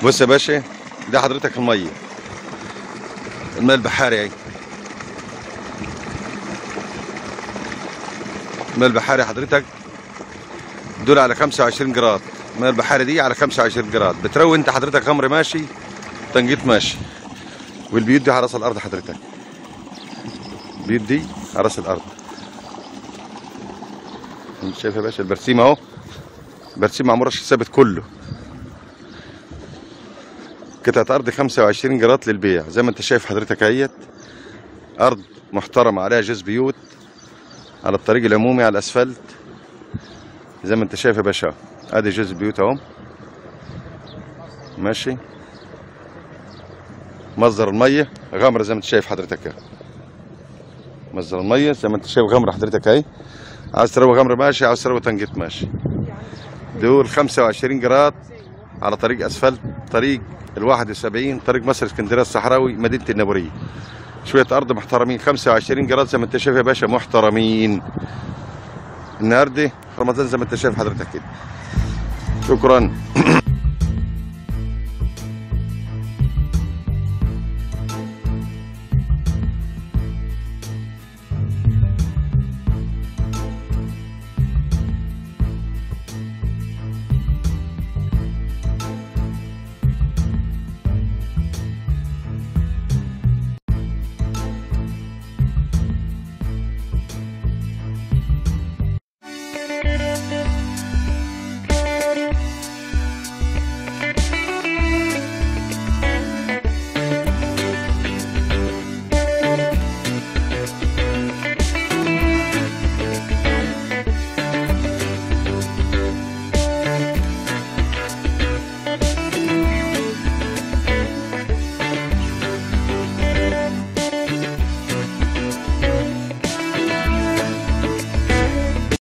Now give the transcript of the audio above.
بص يا باشا ده حضرتك الميه الماء البحاري اهي الماء البحاري حضرتك دول على 25 جراد الماء البحاري دي على 25 جراد بتروي انت حضرتك غمر ماشي تنجيط ماشي والبيوت دي على راس الارض حضرتك البيوت دي على راس الارض انت شايف يا باشا البرسيم اهو برسيم معمول رش ثابت كله قطعة أرض 25 جرات للبيع زي ما أنت شايف حضرتك اهيت أرض محترمة عليها جزء بيوت على الطريق العمومي على الأسفلت زي ما أنت شايف يا باشا أدي جزء بيوت أهو ماشي مصدر المية غمرة زي ما أنت شايف حضرتك اهي مصدر المية زي ما أنت شايف غمرة حضرتك أهي عايز تروي غمرة ماشي عايز تروي تنجيط ماشي دول 25 جراد على طريق اسفلت طريق ال 71 طريق مصر اسكندريه الصحراوي مدينه النبوريه شويه ارض محترمين 25 جراد زي ما انت شايف يا باشا محترمين النهارده رمضان زي ما انت شايف حضرتك كده شكرا